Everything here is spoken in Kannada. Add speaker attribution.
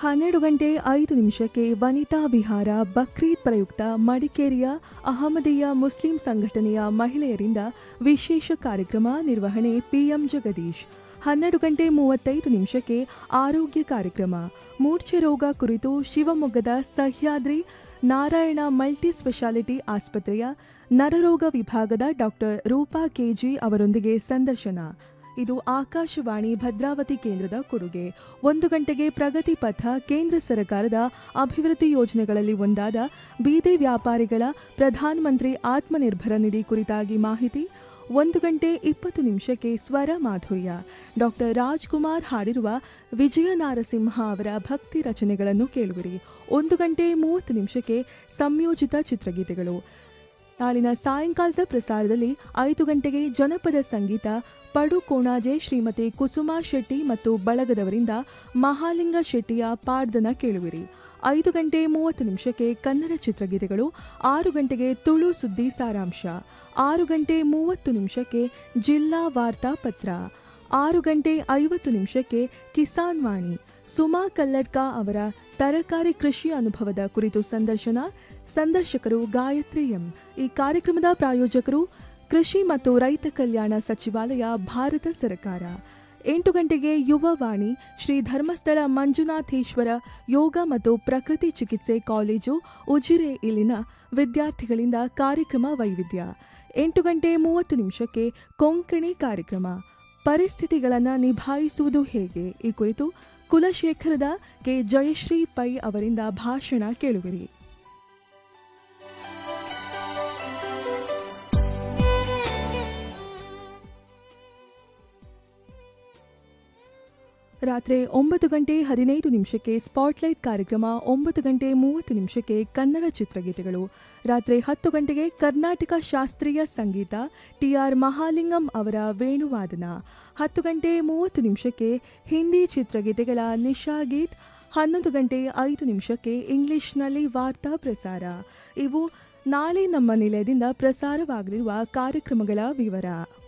Speaker 1: ಹನ್ನೆರಡು ಗಂಟೆ ಐದು ನಿಮಿಷಕ್ಕೆ ವನಿತಾ ವಿಹಾರ ಬಕ್ರೀದ್ ಪ್ರಯುಕ್ತ ಮಡಿಕೇರಿಯ ಅಹಮದಿಯಾ ಮುಸ್ಲಿಂ ಸಂಘಟನೆಯ ಮಹಿಳೆಯರಿಂದ ವಿಶೇಷ ಕಾರ್ಯಕ್ರಮ ನಿರ್ವಹಣೆ ಪಿಎಂ ಜಗದೀಶ್ ಹನ್ನೆರಡು ಗಂಟೆ ಮೂವತ್ತೈದು ನಿಮಿಷಕ್ಕೆ ಆರೋಗ್ಯ ಕಾರ್ಯಕ್ರಮ ಮೂರ್ಛೆ ರೋಗ ಕುರಿತು ಶಿವಮೊಗ್ಗದ ಸಹ್ಯಾದ್ರಿ ನಾರಾಯಣ ಮಲ್ಟಿ ಸ್ಪೆಷಾಲಿಟಿ ಆಸ್ಪತ್ರೆಯ ನರರೋಗ ವಿಭಾಗದ ಡಾಕ್ಟರ್ ರೂಪಾ ಕೆಜಿ ಅವರೊಂದಿಗೆ ಸಂದರ್ಶನ ಇದು ಆಕಾಶವಾಣಿ ಭದ್ರಾವತಿ ಕೇಂದ್ರದ ಕೊಡುಗೆ ಒಂದು ಗಂಟೆಗೆ ಪ್ರಗತಿ ಪಥ ಕೇಂದ್ರ ಸರ್ಕಾರದ ಅಭಿವೃದ್ಧಿ ಯೋಜನೆಗಳಲ್ಲಿ ಒಂದಾದ ಬೀದಿ ವ್ಯಾಪಾರಿಗಳ ಪ್ರಧಾನಮಂತ್ರಿ ಆತ್ಮನಿರ್ಭರ ನಿಧಿ ಕುರಿತಾಗಿ ಮಾಹಿತಿ ಒಂದು ಗಂಟೆ ಇಪ್ಪತ್ತು ನಿಮಿಷಕ್ಕೆ ಸ್ವರ ಮಾಧುರ್ಯ ಡಾಕ್ಟರ್ ರಾಜ್ಕುಮಾರ್ ಹಾಡಿರುವ ವಿಜಯ ನಾರಸಿಂಹ ಅವರ ಭಕ್ತಿ ರಚನೆಗಳನ್ನು ಕೇಳುವಿರಿ ಒಂದು ಗಂಟೆ ಮೂವತ್ತು ನಿಮಿಷಕ್ಕೆ ಸಂಯೋಜಿತ ಚಿತ್ರಗೀತೆಗಳು ನಾಳಿನ ಸಾಯಂಕಾಲದ ಪ್ರಸಾರದಲ್ಲಿ ಐದು ಗಂಟೆಗೆ ಜನಪದ ಸಂಗೀತ ಪಡು ಕೋಣಾಜೆ ಶ್ರೀಮತಿ ಕುಸುಮಾ ಶೆಟ್ಟಿ ಮತ್ತು ಬಳಗದವರಿಂದ ಮಹಾಲಿಂಗ ಶೆಟ್ಟಿಯ ಪಾಡ್ದನ ಕೇಳುವಿರಿ ಐದು ಗಂಟೆ ಮೂವತ್ತು ನಿಮಿಷಕ್ಕೆ ಕನ್ನಡ ಚಿತ್ರಗೀತೆಗಳು ಆರು ಗಂಟೆಗೆ ತುಳು ಸುದ್ದಿ ಸಾರಾಂಶ ಆರು ಗಂಟೆ ಮೂವತ್ತು ನಿಮಿಷಕ್ಕೆ ಜಿಲ್ಲಾ ವಾರ್ತಾ ಪತ್ರ ಆರು ಗಂಟೆ ಐವತ್ತು ನಿಮಿಷಕ್ಕೆ ಕಿಸಾನ್ ವಾಣಿ ಸುಮಾ ಕಲ್ಲಡ್ಕ ಅವರ ತರಕಾರಿ ಕೃಷಿ ಅನುಭವದ ಕುರಿತು ಸಂದರ್ಶನ ಸಂದರ್ಶಕರು ಗಾಯತ್ರಿ ಎಂ ಈ ಕಾರ್ಯಕ್ರಮದ ಪ್ರಾಯೋಜಕರು ಕೃಷಿ ಮತ್ತು ರೈತ ಕಲ್ಯಾಣ ಸಚಿವಾಲಯ ಭಾರತ ಸರ್ಕಾರ ಎಂಟು ಗಂಟೆಗೆ ಯುವವಾಣಿ ಶ್ರೀ ಧರ್ಮಸ್ಥಳ ಮಂಜುನಾಥೇಶ್ವರ ಯೋಗ ಮತ್ತು ಪ್ರಕೃತಿ ಚಿಕಿತ್ಸೆ ಕಾಲೇಜು ಉಜಿರೆ ಇಲ್ಲಿನ ವಿದ್ಯಾರ್ಥಿಗಳಿಂದ ಕಾರ್ಯಕ್ರಮ ವೈವಿಧ್ಯ ಎಂಟು ಗಂಟೆ ಮೂವತ್ತು ನಿಮಿಷಕ್ಕೆ ಕೊಂಕಣಿ ಕಾರ್ಯಕ್ರಮ ಪರಿಸ್ಥಿತಿಗಳನ್ನು ನಿಭಾಯಿಸುವುದು ಹೇಗೆ ಈ ಕುರಿತು ಕುಲಶೇಖರದ ಕೆ ಜಯಶ್ರೀ ಪೈ ಅವರಿಂದ ಭಾಷಣ ಕೇಳುವಿರಿ ರಾತ್ರಿ ಒಂಬತ್ತು ಗಂಟೆ ಹದಿನೈದು ನಿಮಿಷಕ್ಕೆ ಸ್ಪಾಟ್ಲೈಟ್ ಕಾರ್ಯಕ್ರಮ ಒಂಬತ್ತು ಗಂಟೆ ಮೂವತ್ತು ನಿಮಿಷಕ್ಕೆ ಕನ್ನಡ ಚಿತ್ರಗೀತೆಗಳು ರಾತ್ರಿ ಹತ್ತು ಗಂಟೆಗೆ ಕರ್ನಾಟಕ ಶಾಸ್ತ್ರೀಯ ಸಂಗೀತ ಟಿಆರ್ ಮಹಾಲಿಂಗಂ ಅವರ ವೇಣುವಾದನ ಹತ್ತು ಗಂಟೆ ಮೂವತ್ತು ನಿಮಿಷಕ್ಕೆ ಹಿಂದಿ ಚಿತ್ರಗೀತೆಗಳ ನಿಶಾ ಗೀತ್ ಹನ್ನೊಂದು ಗಂಟೆ ಐದು ನಿಮಿಷಕ್ಕೆ ಇಂಗ್ಲಿಷ್ನಲ್ಲಿ ವಾರ್ತಾ ಪ್ರಸಾರ ಇವು ನಾಳೆ ನಮ್ಮ ನಿಲಯದಿಂದ ಪ್ರಸಾರವಾಗಲಿರುವ ಕಾರ್ಯಕ್ರಮಗಳ ವಿವರ